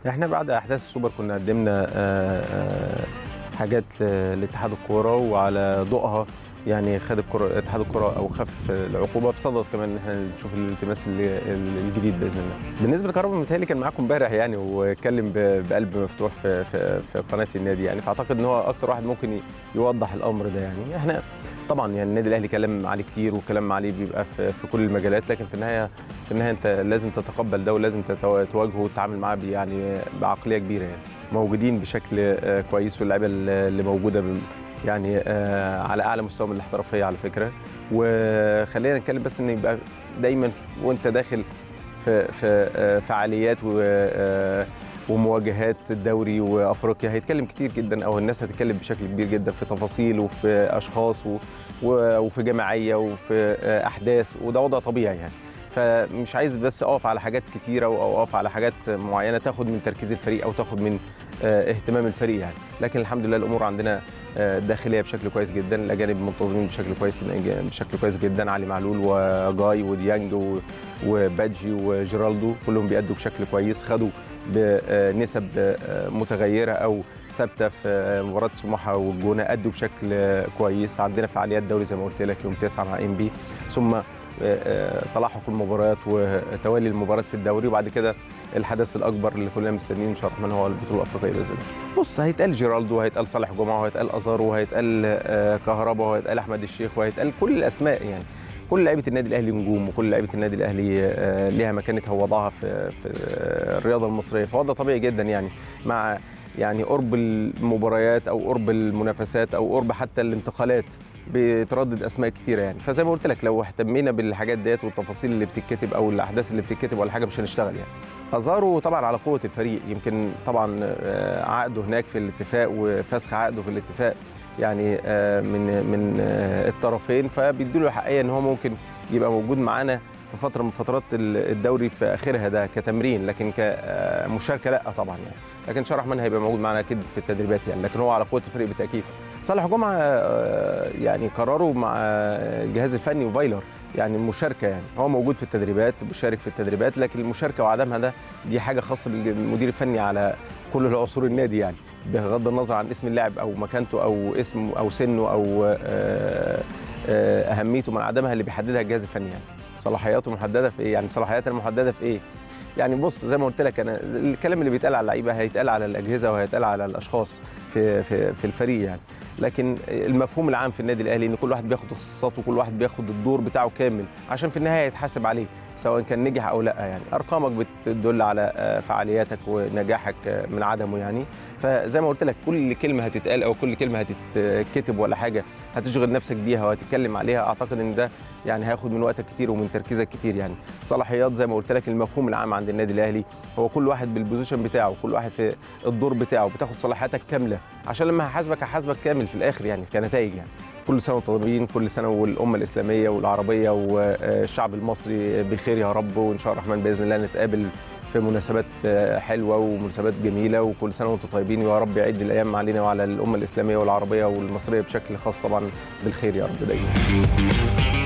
احنا بعد احداث السوبر كنا قدمنا آه، آه، حاجات ل- لاتحاد الكوره وعلى ضوءها يعني خد الكرة اتحاد الكرة او خف العقوبه بصدد كمان ان احنا نشوف الالتماس ال- ال- الجديد باذن الله. بالنسبه لكهرباء متهيألي كان معاكم امبارح يعني واتكلم ب- بقلب مفتوح في في, في قناه النادي يعني فاعتقد ان هو اكتر واحد ممكن ي- يوضح الامر ده يعني احنا طبعا يعني النادي الاهلي كلام عليه كتير وكلام عليه بيبقى في, في كل المجالات لكن في النهايه في النهايه انت لازم تتقبل ده ولازم تتو- تواجهه وتتعامل معاه بي- يعني بعقليه كبيره يعني موجودين بشكل آه، كويس واللعيبه اللي موجوده بال- يعني آه، على اعلى مستوى من الاحترافيه على فكره وخلينا نتكلم بس ان يبقى دايما وانت داخل في في آه، فعاليات و آه، ومواجهات الدوري وافريقيا هيتكلم كتير جدا او الناس هتتكلم بشكل كبير جدا في تفاصيل وفي اشخاص و- و- وفي جماعيه وفي آه، احداث وده وضع طبيعي يعني فمش عايز بس اقف على حاجات كتيره او اقف على حاجات معينه تاخد من تركيز الفريق او تاخد من آه، اهتمام الفريق يعني لكن الحمد لله الامور عندنا آه، داخليه بشكل كويس جدا الاجانب منتظمين بشكل كويس بشكل كويس جدا علي معلول وجاي وديانج و- وبادجي وجيرالدو كلهم بيأدوا بشكل كويس خدوا بنسب آه، متغيره او ثابته في آه، مباراه سموحه والجونه ادوا بشكل آه، كويس عندنا فعاليات دوري زي ما قلت لك يوم 9 مع ام بي ثم آه، آه، تلاحق المباريات وتوالي المباريات في الدوري وبعد كده الحدث الاكبر اللي كلنا مستنيين ان شاء الله الرحمن هو البطوله الافريقيه باذن الله. بص هيتقال جيرالدو وهيتقال صالح جمعه وهيتقال ازارو وهيتقال آه، كهربا وهيتقال احمد الشيخ وهيتقال كل الاسماء يعني كل لعيبه النادي الاهلي نجوم وكل لعيبه النادي الاهلي آه، ليها مكانتها ووضعها في في الرياضه المصريه فهو ده طبيعي جدا يعني مع يعني قرب المباريات او قرب المنافسات او قرب حتى الانتقالات بتردد اسماء كتيره يعني فزي ما قلت لك لو اهتمينا بالحاجات ديت والتفاصيل اللي بتتكتب او الاحداث اللي بتتكتب ولا حاجه مش هنشتغل يعني ازارو طبعا على قوه الفريق يمكن طبعا آه، عقده هناك في الاتفاق وفسخ عقده في الاتفاق يعني آه، من من آه، الطرفين فبيدوا له حقيه ان هو ممكن يبقى موجود معانا في فتره من فترات ال- الدوري في اخرها ده كتمرين لكن كمشاركه لا طبعا يعني لكن شرح الرحمن هيبقى موجود معانا اكيد في التدريبات يعني لكن هو على قوه الفريق بالتاكيد صالح جمعه آه، يعني قرروا مع الجهاز الفني وفايلر يعني المشاركه يعني هو موجود في التدريبات بيشارك في التدريبات لكن المشاركه وعدمها ده دي حاجه خاصه بالمدير الفني على كل العصور النادي يعني بغض النظر عن اسم اللاعب او مكانته او اسمه او سنه او آه، آه، اهميته من عدمها اللي بيحددها الجهاز الفني يعني صلاحياته محدده في ايه يعني صلاحياتنا محدده في ايه يعني بص زي ما قلت لك انا الكلام اللي بيتقال على اللعيبه هيتقال على الاجهزه وهيتقال على الاشخاص في في في الفريق يعني لكن المفهوم العام في النادي الاهلي ان كل واحد بياخد اختصاصاته وكل واحد بياخد الدور بتاعه كامل عشان في النهايه يتحاسب عليه سواء كان نجح او لا يعني ارقامك بتدل على آه، فعالياتك ونجاحك آه، من عدمه يعني فزي ما قلت لك كل كلمه هتتقال او كل كلمه هتتكتب ولا حاجه هتشغل نفسك بيها وهتتكلم عليها اعتقد ان ده يعني هياخد من وقتك كتير ومن تركيزك كتير يعني صلاحيات زي ما قلت لك المفهوم العام عند النادي الاهلي هو كل واحد بالبوزيشن بتاعه كل واحد في الدور بتاعه بتاخد صلاحياتك كامله عشان لما هحاسبك هحاسبك كامل في الاخر يعني كنتائج يعني كل سنه وانتم طيبين كل سنه والامه الاسلاميه والعربيه والشعب المصري بخير يا رب وان شاء الله الرحمن باذن الله نتقابل في مناسبات حلوه ومناسبات جميله وكل سنه وانتم طيبين ويا رب يعيد الايام علينا وعلى الامه الاسلاميه والعربيه والمصريه بشكل خاص طبعا بالخير يا رب دايما